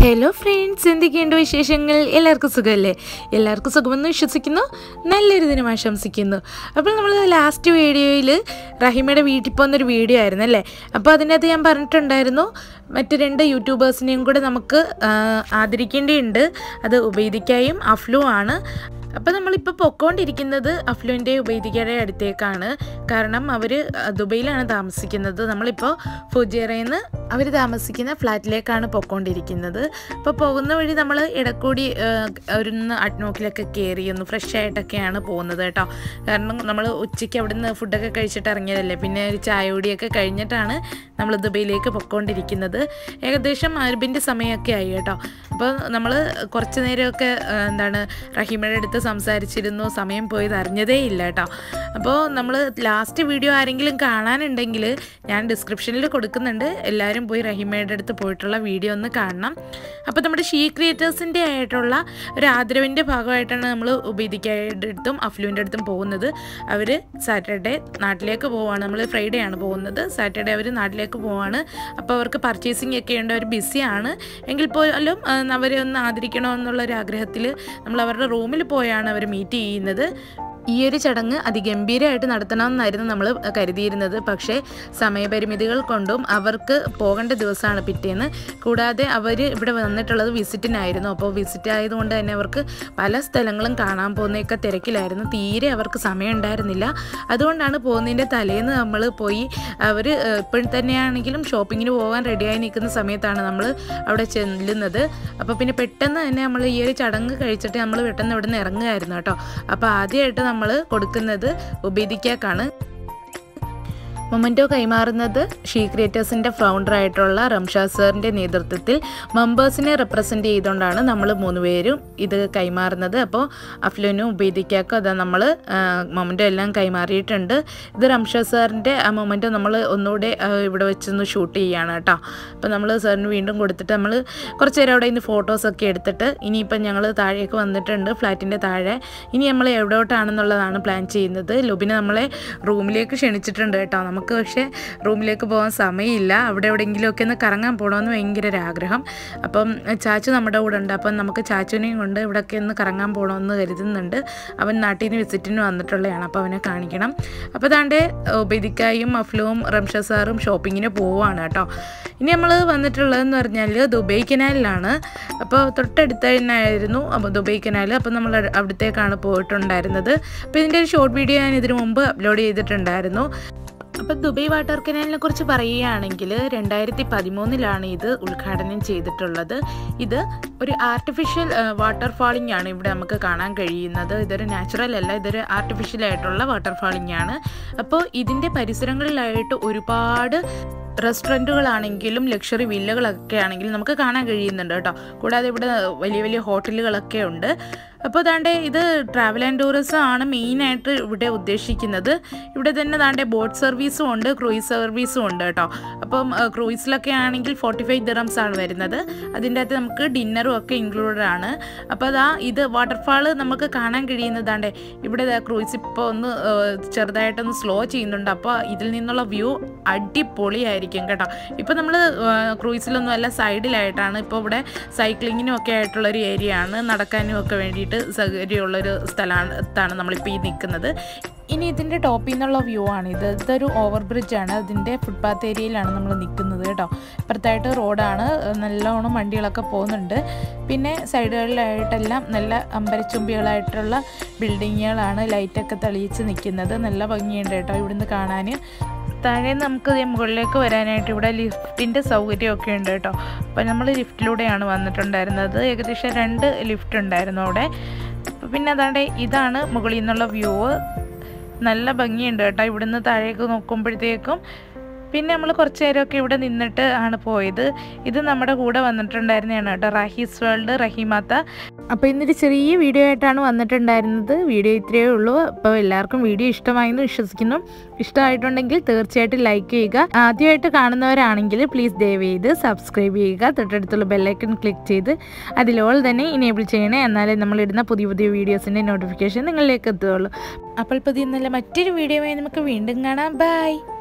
hello friends എന്തൊക്കെയുണ്ട് വിശേഷങ്ങൾ എല്ലാവർക്കും സുഖമല്ലേ എല്ലാവർക്കും സുഖമെന്ന് വിശ്വസിക്കുന്നു നല്ലൊരു ദിനം ആശംസിക്കുന്നു അപ്പോൾ നമ്മൾ ലാസ്റ്റ് വീഡിയോയിൽ റഹിമയുടെ വീട്ടിൽ പോകുന്നൊരു വീഡിയോ ആയിരുന്നു അല്ലേ അപ്പോൾ അതിനകത്ത് ഞാൻ പറഞ്ഞിട്ടുണ്ടായിരുന്നു മറ്റ് രണ്ട് യൂട്യൂബേഴ്സിനെയും കൂടെ നമുക്ക് ആ, ആദരിക്കേണ്ടിയുണ്ട് അത് ഉപേദിക്കായും അഫ്ലു ആണ് അപ്പോൾ നമ്മളിപ്പോൾ പൊക്കോണ്ടിരിക്കുന്നത് അഫ്ലുവിൻ്റെ ഉപേദിക്കയുടെ അടുത്തേക്കാണ് കാരണം അവർ ദുബൈയിലാണ് താമസിക്കുന്നത് നമ്മളിപ്പോൾ ഫുജേറയിൽ നിന്ന് അവർ താമസിക്കുന്ന ഫ്ലാറ്റിലേക്കാണ് പൊക്കോണ്ടിരിക്കുന്നത് അപ്പോൾ പോകുന്ന വഴി നമ്മൾ ഇടക്കൂടി ഒരു അഡ്നോക്കിലൊക്കെ കയറി ഒന്ന് ഫ്രഷ് ആയിട്ടൊക്കെയാണ് പോകുന്നത് കേട്ടോ കാരണം നമ്മൾ ഉച്ചയ്ക്ക് അവിടെ നിന്ന് ഫുഡൊക്കെ കഴിച്ചിട്ട് ഇറങ്ങിയതല്ലേ പിന്നെ ഒരു ചായ കൂടിയൊക്കെ കഴിഞ്ഞിട്ടാണ് നമ്മൾ ദുബൈയിലേക്ക് പൊക്കോണ്ടിരിക്കുന്നത് ഏകദേശം അരബിൻ്റെ സമയമൊക്കെ ആയി കേട്ടോ അപ്പോൾ നമ്മൾ കുറച്ച് നേരമൊക്കെ ആ, എന്താണ് റഹീമയുടെ അടുത്ത് സംസാരിച്ചിരുന്നു സമയം പോയത് അറിഞ്ഞതേ ഇല്ല കേട്ടോ അപ്പോൾ നമ്മൾ ലാസ്റ്റ് വീഡിയോ ആരെങ്കിലും കാണാനുണ്ടെങ്കിൽ ഞാൻ ഡിസ്ക്രിപ്ഷനിൽ കൊടുക്കുന്നുണ്ട് എല്ലാവരും പോയി റഹീമയുടെ അടുത്ത് പോയിട്ടുള്ള വീഡിയോ ഒന്ന് കാണണം അപ്പോൾ നമ്മുടെ ഷീ ക്രിയേറ്റേഴ്സിൻ്റെ ആയിട്ടുള്ള ഒരു ആദരവിൻ്റെ ഭാഗമായിട്ടാണ് നമ്മൾ ഉപേദിക്കയുടെ അടുത്തും അഫ്ലുവിൻ്റെ അടുത്തും പോകുന്നത് അവർ സാറ്റർഡേ നാട്ടിലേക്ക് പോവാണ് നമ്മൾ ഫ്രൈഡേ ആണ് പോകുന്നത് സാറ്റർഡേ അവർ നാട്ടിലേക്ക് പോവാണ് അപ്പോൾ അവർക്ക് പർച്ചേസിങ് ഒക്കെ ഉണ്ട് അവർ ബിസിയാണ് എങ്കിൽ പോലും ആ, അവരെ ഒന്ന് ആദരിക്കണമെന്നുള്ളൊരു ആഗ്രഹത്തിൽ നമ്മൾ അവരുടെ റൂമിൽ പോയാണ് അവർ മീറ്റ് ചെയ്യുന്നത് ഈ ഒരു ചടങ്ങ് അതിഗംഭീരമായിട്ട് നടത്തണമെന്നായിരുന്നു നമ്മൾ കരുതിയിരുന്നത് പക്ഷേ സമയപരിമിതികൾ കൊണ്ടും അവർക്ക് പോകേണ്ട ദിവസമാണ് പിറ്റേന്ന് കൂടാതെ അവർ ഇവിടെ വന്നിട്ടുള്ളത് വിസിറ്റിനായിരുന്നു അപ്പോൾ വിസിറ്റ് ആയതുകൊണ്ട് തന്നെ അവർക്ക് പല സ്ഥലങ്ങളും കാണാൻ പോകുന്നതൊക്കെ തിരക്കിലായിരുന്നു തീരെ അവർക്ക് സമയം ഉണ്ടായിരുന്നില്ല അതുകൊണ്ടാണ് പോകുന്നതിൻ്റെ തലേന്ന് നമ്മൾ പോയി അവർ ഇപ്പോഴും തന്നെയാണെങ്കിലും ഷോപ്പിങ്ങിന് പോകാൻ റെഡിയായി നിൽക്കുന്ന സമയത്താണ് നമ്മൾ അവിടെ ചെല്ലുന്നത് അപ്പോൾ പിന്നെ പെട്ടെന്ന് തന്നെ നമ്മൾ ഈ ഒരു ചടങ്ങ് കഴിച്ചിട്ട് നമ്മൾ പെട്ടെന്ന് ഇവിടെ നിന്ന് ഇറങ്ങുമായിരുന്നു കേട്ടോ അപ്പോൾ ആദ്യമായിട്ട് നമ്മൾ കൊടുക്കുന്നത് ഉപേദിക്കാക്കാണ് മൊമൻറ്റോ കൈമാറുന്നത് ഷീ ക്രിയേറ്റേഴ്സിൻ്റെ ഫൗണ്ടറായിട്ടുള്ള റംഷാദ് സാറിൻ്റെ നേതൃത്വത്തിൽ മെമ്പേഴ്സിനെ റെപ്രസെൻ്റ് ചെയ്തുകൊണ്ടാണ് നമ്മൾ മൂന്നുപേരും ഇത് കൈമാറുന്നത് അപ്പോൾ അഫ്ലുനും ഉപേദിക്കാക്കും അതാ നമ്മൾ മൊമൻറ്റോ എല്ലാം കൈമാറിയിട്ടുണ്ട് ഇത് റംഷാദ് സാറിൻ്റെ ആ മൊമൻറ്റോ നമ്മൾ ഒന്നുകൂടെ ആ, ഇവിടെ വെച്ചൊന്ന് ഷൂട്ട് ചെയ്യുകയാണ് കേട്ടോ അപ്പോൾ നമ്മൾ സാറിന് വീണ്ടും കൊടുത്തിട്ട് നമ്മൾ കുറച്ച് നേരം അവിടെ ഇന്ന് ഫോട്ടോസൊക്കെ എടുത്തിട്ട് ഇനിയിപ്പം ഞങ്ങൾ താഴേക്ക് വന്നിട്ടുണ്ട് ഫ്ലാറ്റിൻ്റെ താഴെ ഇനി നമ്മൾ എവിടോട്ടാണെന്നുള്ളതാണ് പ്ലാൻ ചെയ്യുന്നത് ലുബിനെ നമ്മളെ റൂമിലേക്ക് ക്ഷണിച്ചിട്ടുണ്ട് കേട്ടോ നമുക്ക് പക്ഷേ റൂമിലേക്ക് പോകാൻ സമയമില്ല അവിടെ എവിടെയെങ്കിലുമൊക്കെ ഒന്ന് കറങ്ങാൻ പോകണമെന്ന് ഭയങ്കര ഒരു ആഗ്രഹം അപ്പം ചാച്ചു നമ്മുടെ കൂടെ ഉണ്ട് അപ്പം നമുക്ക് ചാച്ചുവിനെയും കൊണ്ട് ഇവിടെയൊക്കെ ഒന്ന് കറങ്ങാൻ പോകണമെന്ന് കരുതുന്നുണ്ട് അവൻ നാട്ടിൽ നിന്ന് വിസിറ്റിന് വന്നിട്ടുള്ളതാണ് അപ്പോൾ അവനെ കാണിക്കണം അപ്പോൾ താണ്ടെ ഉപേദിക്കായും അഫ്ലുവും റംഷ സാറും ഷോപ്പിങ്ങിന് പോവുകയാണ് കേട്ടോ ഇനി നമ്മൾ വന്നിട്ടുള്ളതെന്ന് പറഞ്ഞാൽ ദുബൈ കനാലിലാണ് അപ്പോൾ തൊട്ടടുത്ത് തന്നെയായിരുന്നു അപ്പോൾ ദുബൈ കനാൽ അപ്പോൾ നമ്മൾ അവിടത്തേക്കാണ് പോയിട്ടുണ്ടായിരുന്നത് അപ്പോൾ ഇതിൻ്റെ ഒരു ഷോർട്ട് വീഡിയോ ഞാൻ ഇതിനു മുമ്പ് അപ്ലോഡ് ചെയ്തിട്ടുണ്ടായിരുന്നു അപ്പോൾ ദുബൈ വാട്ടർ കനാലിനെ കുറിച്ച് പറയുകയാണെങ്കിൽ രണ്ടായിരത്തി പതിമൂന്നിലാണ് ഇത് ഉദ്ഘാടനം ചെയ്തിട്ടുള്ളത് ഇത് ഒരു ആർട്ടിഫിഷ്യൽ വാട്ടർ ഫാളിംഗ് ആണ് ഇവിടെ നമുക്ക് കാണാൻ കഴിയുന്നത് ഇതൊരു നാച്ചുറൽ അല്ല ഇതൊരു ആർട്ടിഫിഷ്യൽ ആയിട്ടുള്ള വാട്ടർ ഫാളിംഗ് ആണ് അപ്പോൾ ഇതിൻ്റെ പരിസരങ്ങളിലായിട്ട് ഒരുപാട് റെസ്റ്റോറൻറ്റുകളാണെങ്കിലും ലക്ഷറി വില്ലകളൊക്കെ ആണെങ്കിലും നമുക്ക് കാണാൻ കഴിയുന്നുണ്ട് കേട്ടോ കൂടാതെ ഇവിടെ വലിയ വലിയ ഹോട്ടലുകളൊക്കെ ഉണ്ട് അപ്പോൾ ദാണ്ടെ ഇത് ട്രാവൽ ആൻഡ് ടൂറിസം ആണ് മെയിനായിട്ട് ഇവിടെ ഉദ്ദേശിക്കുന്നത് ഇവിടെ തന്നെ ദാണ്ടെ ബോട്ട് സർവീസും ഉണ്ട് ക്രൂയിസ് സർവീസും ഉണ്ട് കേട്ടോ അപ്പം ക്രൂയിസിലൊക്കെ ആണെങ്കിൽ ഫോർട്ടി ഫൈവ് ദിറംസ് ആണ് വരുന്നത് അതിൻ്റെ അകത്ത് നമുക്ക് ഡിന്നറും ഒക്കെ ഇൻക്ലൂഡഡ് ആണ് അപ്പോൾ അതാ ഇത് വാട്ടർഫാൾ നമുക്ക് കാണാൻ കഴിയുന്നതാണ്ടെ ഇവിടെ ദാ ക്രൂയിസ് ഇപ്പോൾ ഒന്ന് ആ, ചെറുതായിട്ടൊന്ന് സ്ലോ ചെയ്യുന്നുണ്ട് അപ്പോൾ ഇതിൽ നിന്നുള്ള വ്യൂ അടിപൊളിയായിരിക്കും കേട്ടോ ഇപ്പോൾ നമ്മൾ ക്രൂയിസിലൊന്നും അല്ല സൈഡിലായിട്ടാണ് ഇപ്പോൾ ഇവിടെ സൈക്ലിങ്ങിനും ഒക്കെ ആയിട്ടുള്ളൊരു ഏരിയ ആണ് നടക്കാനും ഒക്കെ വേണ്ടിയിട്ട് സൗകര്യമുള്ളൊരു സ്ഥലത്താണ് നമ്മളിപ്പോൾ ഈ നിൽക്കുന്നത് ഇനി ഇതിൻ്റെ ടോപ്പിൽ നിന്നുള്ള വ്യൂ ആണ് ഇത് ഇതൊരു ഓവർ ബ്രിഡ്ജ് ആണ് അതിൻ്റെ ഫുട്പാത്ത് ഏരിയയിലാണ് നമ്മൾ നിൽക്കുന്നത് കേട്ടോ ഇപ്പുറത്തായിട്ട് റോഡാണ് നല്ലോണം വണ്ടികളൊക്കെ പോകുന്നുണ്ട് പിന്നെ സൈഡുകളിലായിട്ടെല്ലാം നല്ല അമ്പരച്ചുംബികളായിട്ടുള്ള ബിൽഡിങ്ങുകളാണ് ലൈറ്റൊക്കെ തെളിയിച്ച് നിൽക്കുന്നത് നല്ല ഭംഗിയുണ്ട് കേട്ടോ ഇവിടുന്ന് കാണാൻ താഴെ നമുക്ക് ദേ മുകളിലേക്ക് വരാനായിട്ട് ഇവിടെ ലിഫ്റ്റിൻ്റെ സൗകര്യമൊക്കെ ഉണ്ട് കേട്ടോ അപ്പോൾ നമ്മൾ ലിഫ്റ്റിലൂടെയാണ് വന്നിട്ടുണ്ടായിരുന്നത് ഏകദേശം രണ്ട് ലിഫ്റ്റ് ഉണ്ടായിരുന്നു അവിടെ അപ്പോൾ പിന്നെ അതാണ്ട് ഇതാണ് മുകളിൽ നിന്നുള്ള വ്യൂ നല്ല ഭംഗിയുണ്ട് കേട്ടോ ഇവിടുന്ന് താഴേക്ക് നോക്കുമ്പോഴത്തേക്കും പിന്നെ നമ്മൾ കുറച്ച് നേരമൊക്കെ ഇവിടെ നിന്നിട്ട് ആണ് പോയത് ഇത് നമ്മുടെ കൂടെ വന്നിട്ടുണ്ടായിരുന്നതാണ് കേട്ടോ റഹീസ് വേൾഡ് റഹീമാത്ത അപ്പോൾ ഇന്നൊരു ചെറിയ വീഡിയോ ആയിട്ടാണ് വന്നിട്ടുണ്ടായിരുന്നത് വീഡിയോ ഇത്രയേ ഉള്ളൂ അപ്പോൾ എല്ലാവർക്കും വീഡിയോ ഇഷ്ടമായി എന്ന് വിശ്വസിക്കുന്നു ഇഷ്ടമായിട്ടുണ്ടെങ്കിൽ തീർച്ചയായിട്ടും ലൈക്ക് ചെയ്യുക ആദ്യമായിട്ട് കാണുന്നവരാണെങ്കിൽ പ്ലീസ് ദയവ് ചെയ്ത് സബ്സ്ക്രൈബ് ചെയ്യുക തൊട്ടടുത്തുള്ള ബെല്ലൈക്കൺ ക്ലിക്ക് ചെയ്ത് അതിലോൾ തന്നെ ഇനേബിൾ ചെയ്യണേ എന്നാലേ നമ്മളിടുന്ന പുതിയ പുതിയ വീഡിയോസിൻ്റെ നോട്ടിഫിക്കേഷൻ നിങ്ങളിലേക്ക് എത്തുകയുള്ളൂ അപ്പോൾ പുതിയ നല്ല മറ്റൊരു വീഡിയോയുമായി നമുക്ക് വീണ്ടും കാണാം ബൈ